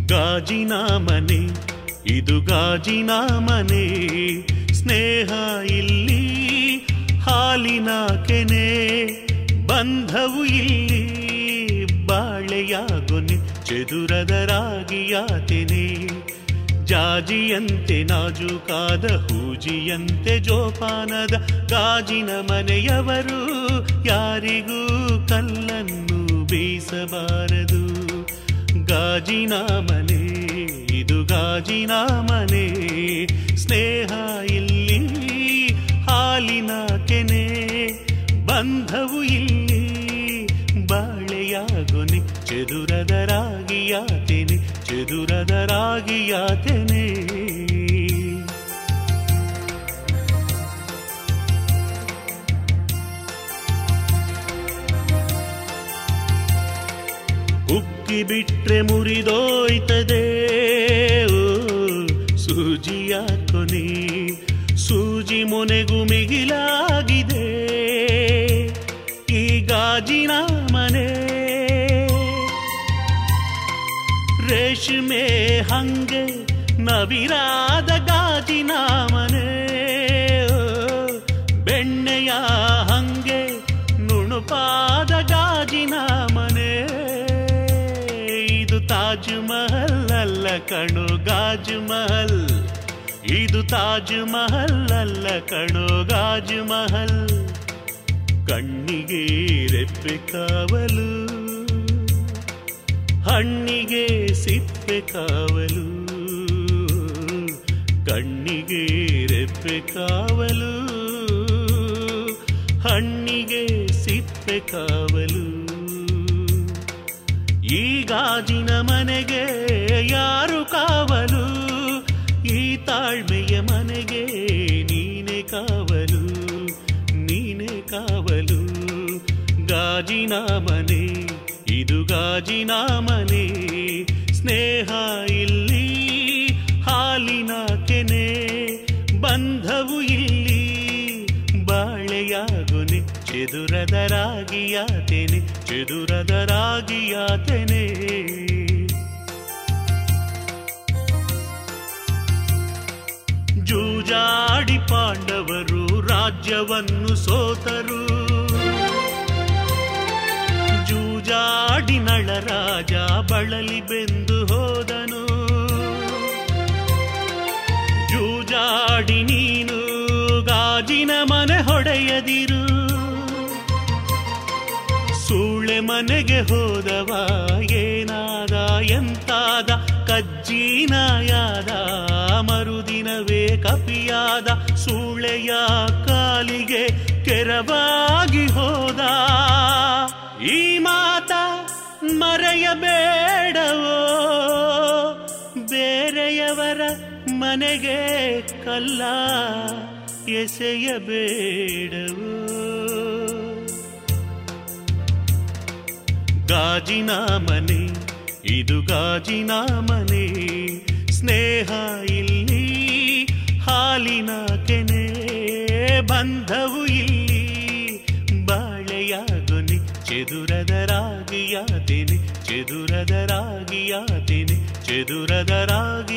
ಗಾಜಿನ ಮನೆ ಇದು ಗಾಜಿನ ಮನೆ ಸ್ನೇಹ ಇಲ್ಲಿ ಹಾಲಿನ ಕೆನೆ ಬಂಧವು ಇಲ್ಲಿ ಬಾಳೆಯಾಗೊನೆ ಚೆದುರದ ರಾಗಿಯಾತೆನೆ ಜಾಜಿಯಂತೆ ನಾಜೂಕಾದ ಹೂಜಿಯಂತೆ ಜೋಪಾನದ ಗಾಜಿನ ಮನೆಯವರು ಯಾರಿಗೂ ಕಲ್ಲನ್ನು ಬೀಸಬಾರದು ಗಾಜಿನ ಮನೆ ಇದು ಗಾಜಿನ ಮನೆ ಸ್ನೇಹ ಇಲ್ಲಿ ಹಾಲಿನ ಕೆನೆ ಬಂಧವು ಇಲ್ಲಿ ಬಾಳೆಯಾಗೊನೆ ಚೆದುರದ ರಾಗಿಯಾತೆನೆ ಚೆದುರದ ರಾಗಿಯಾತೆನೆ ಉಕ್ಕಿ ಬಿಟ್ರೆ ಮುರಿದೋಯ್ತದೆ ಓ, ಸೂಜಿಯ ಕೊನೆ ಸೂಜಿ ಮೊನೆಗೂ ಮಿಗಿಲಾಗಿದೆ ಈ ಗಾಜಿನ ಮನೆ ರೇಷ್ಮೆ ಹಂಗೆ ನವಿರಾದ ಗಾಜಿನ ಮನೆ ಓ, ಬೆಣ್ಣೆಯ ಹಂಗೆ ನುಣುಪಾದ ಗಾಜಿನ ಮನೆ ಇದು ತಾಜ್ ಮಹಲ್ ಅಲ್ಲ ಕಣು ಗಾಜ್ ಮಹಲ್ ಇದು ತಾಜ್ ಮಹಲ್ ಅಲ್ಲ ಕಣು ಗಾಜ್ ಮಹಲ್ ಕಣ್ಣಿಗೆ ರೆಪ್ಪೆ ಕಾವಲು ಹಣ್ಣಿಗೆ ಸಿಪ್ಪೆ ಕಾವಲು ಕಣ್ಣಿಗೆ ರೆಪ್ಪೆ ಕಾವಲು ಹಣ್ಣಿಗೆ ಸಿಪ್ಪೆ ಕಾವಲು ಈ ಗಾಜಿನ ಮನೆಗೆ ಯಾರು ಕಾವಲು ಈ ತಾಳ್ಮೆಯ ಮನೆಗೆ ನೀನೆ ಕಾವಲು ನೀನೆ ಕಾವಲು ಗಾಜಿನ ಮನೆ ಇದು ಗಾಜಿನ ಮನೆ ಸ್ನೇಹ ಇಲ್ಲಿ ಹಾಲಿನ ಕೆನೆ ಬಂಧವು ಇಲ್ಲಿ ಬಾಳೆಯಾಗೊನೆ ಚೆದುರದ ರಾಗಿಯಾತೆನೆ ಚೆದುರದ ರಾಗಿಯಾತೆನೆ ಜೂಜಾಡಿ ಪಾಂಡವರು ರಾಜ್ಯವನ್ನು ಸೋತರು ಜೂಜಾಡಿ ನಳರಾಜ ಬಳಲಿ ಬೆಂದು ಹೋದನು ಜೂಜಾಡಿ ನೀನು ಗಾಜಿನ ಮನೆ ಹೊಡೆಯದಿರು ಸೂಳೆ ಮನೆಗೆ ಹೋದವ ಏನಾದ ಎಂತಾದ ಕಜ್ಜೀನಾಯಾದ ಮರುದಿನವೇ ಕಪಿಯಾದ ಸೂಳೆಯ ಕಾಲಿಗೆ ಕೆರವಾಗಿ ಹೋದ ಈ ಮಾತ ಮರೆಯಬೇಡವೋ ಬೇರೆಯವರ ಮನೆಗೆ ಕಲ್ಲ ಎಸೆಯಬೇಡವೋ ಗಾಜಿನ ಮನೆ ಇದು ಗಾಜಿನ ಮನೆ ಸ್ನೇಹ ಇಲ್ಲಿ ಹಾಲಿನ ಕೆನೆ ಬಂಧವು ಇಲ್ಲಿ ಬಾಳೆಯಾಗೊನೆ ಚೆದುರದ ರಾಗಿಯಾತೆನೆ ಚೆದುರದ ರಾಗಿಯಾತೆನೆ ಚೆದುರದ ರಾಗಿ